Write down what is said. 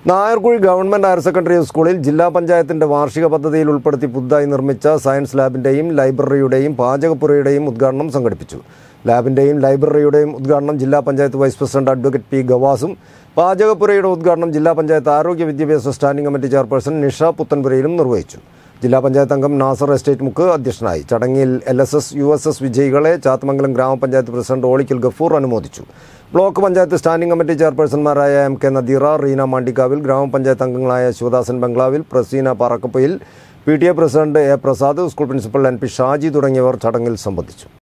Nayarkuzhi government higher secondary സ്കൂളിൽ ജില്ലാ പഞ്ചായത്തിന്റെ വാർഷിക പദ്ധതിയിൽ ഉൾപ്പെടുത്തി പുതുതായി നിർമ്മിച്ച സയൻസ് ലാബിന്റെയും ലൈബ്രറിയുടെയും പാചകപ്പുരയുടെയും ഉദ്ഘാടനം സംഘടിപ്പിച്ചു ലാബിന്റെയും ലൈബ്രറിയുടെയും ഉദ്ഘാടനം ജില്ലാ panchayat vice president advocate P ഗവാസും പാചകപ്പുരയുടെ ഉദ്ഘാടനം ജില്ലാ പഞ്ചായത്ത് ആരോഗ്യ വിദ്യാഭ്യാസ സ്റ്റാൻഡിംഗ് കമ്മിറ്റി ചെയർപേഴ്സൺ നിഷ പുത്തൻപുരയിലും നിർവഹിച്ചു ജില്ലാ പഞ്ചായത്ത് അംഗം നാസർ എസ്റ്റേറ്റ് മുക്ക് അധ്യക്ഷനായി ചടങ്ങിൽ L S S U S S വിജയികളെ ചാത്തമംഗലം ഗ്രാമപഞ്ചായത്ത് പ്രസിഡന്റ് ഓളിക്കൽ ഗഫൂർ അനുമോദിച്ചു ബ്ലോക്ക് പഞ്ചായത്ത് സ്റ്റാൻഡിംഗ് കമ്മിറ്റി ചെയർപേഴ്സൺമാരായ എം കെ നദീറ റീന മാണ്ടിക്കാവിൽ ഗ്രാമപഞ്ചായത്ത് അംഗങ്ങളായ Sivadasan Bungalavil Praseena Parakkappayil P T A president A Prasad school principal N P Shaji തുടങ്ങിയവർ ചടങ്ങിൽ സംബന്ധിച്ചു